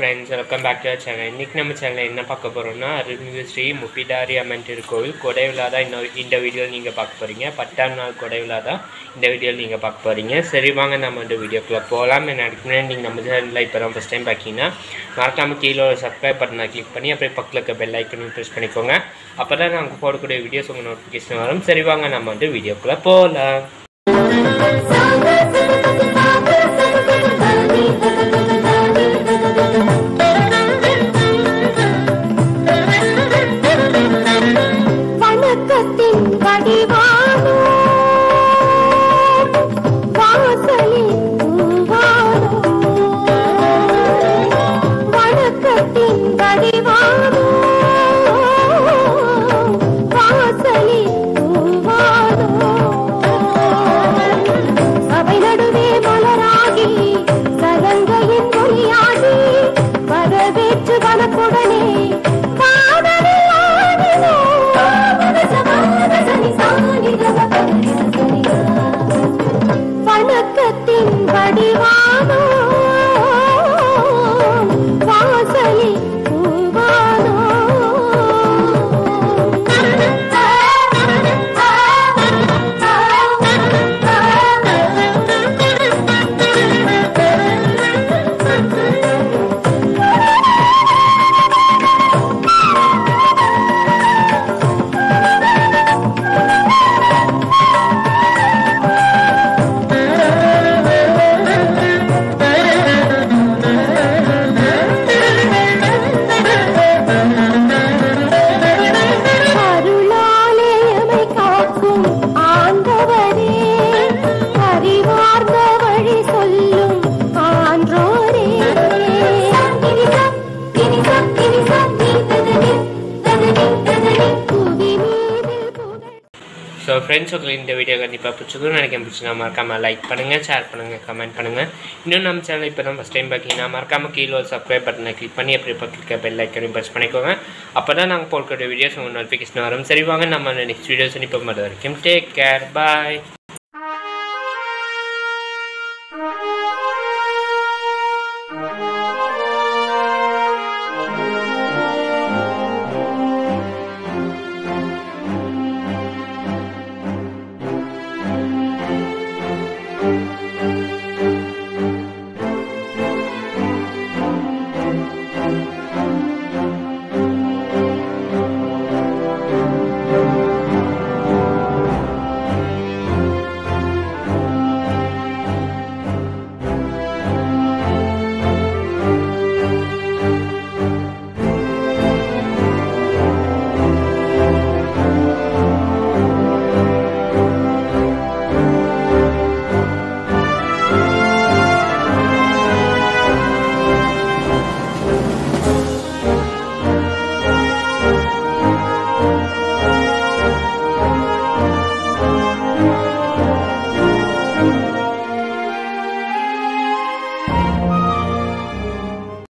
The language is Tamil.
Friends welcome back to channel இன்றைக்கி நம்ம சேனலில் என்ன பார்க்க போகிறோம்னா அருள்மிகு ஸ்ரீ முப்பிடாரி அம்மன் திருக்கோவில் கொடை விழா தான் இன்னொரு இந்த வீடியோவில் நீங்கள் பார்க்க போகிறீங்க பத்தாம் நாள் கொடை விழா தான் இந்த வீடியோவில் நீங்கள் பார்க்க போகிறீங்க சரி வாங்க நம்ம இந்த வீடியோக்குள்ளே போகலாம் எனக்கு முன்னாடி நீங்கள் நம்ம சேனலில் இப்போ தான் ஃபஸ்ட் டைம் பார்த்தீங்கன்னா மறக்காமல் கீழே ஒரு சப்ஸ்கிரைப் பட்டனை கிளிக் பண்ணி அப்படியே பக்கத்தில் இருக்க பெல் ஐக்கனையும் ப்ரெஸ் பண்ணிக்கோங்க அப்போ தான் நாங்கள் போடக்கூடிய வீடியோஸ் உங்கள் நோட்டிஃபிகேஷன் வரும் சரி வாங்க நம்ம வந்து வீடியோக்குள்ளே போகலாம் வணக்கத்தின் வடிவானோ வாசலில் பூவானோ வணக்கத்தின் வடிவானோ வாசலில் பூவானோ சபை நடுவே மலராகி சதங்கையின் மொழியாகி வரவேற்று வனப்புடனே காதலில் ஆடினோ. வணக்கத்தின் வடிவானோ வாசலில் பூவானோ அருளாலயமை காக்கும் ஆண்டவரே அறிவார்ந்த வழி சொல்லும் ஆன்றோரே புவி மீதில் புகழ் ஸோ ஃப்ரெண்ட்ஸ் உங்களுக்கு இந்த வீடியோ கண்டிப்பாக பிடிச்சதுன்னு நினைக்கிறேன் பிடிச்சினா மறக்காமல் லைக் பண்ணுங்கள் ஷேர் பண்ணுங்கள் கமெண்ட் பண்ணுங்கள் இன்னும் நம்ம சேனல் இப்போ தான் ஃபஸ்ட் டைம் பார்த்தீங்கன்னா மறக்காமல் கீழே ஒரு சப்ஸ்கிரைப் பட்டனை கிளிக் பண்ணி அப்படி பக்கத்தில் பெல் ஐக்கனையும் ப்ரெஸ் பண்ணிக்கோங்க அப்போ தான் நாங்கள் போடக்கூடிய வீடியோஸ் உங்கள் நோட்டிஃபிகேஷன் வரும் சரி வாங்க நம்ம நெக்ஸ்ட் வீடியோஸ் இப்போ மட்டும் வரைக்கும் டேக் கேர் பாய்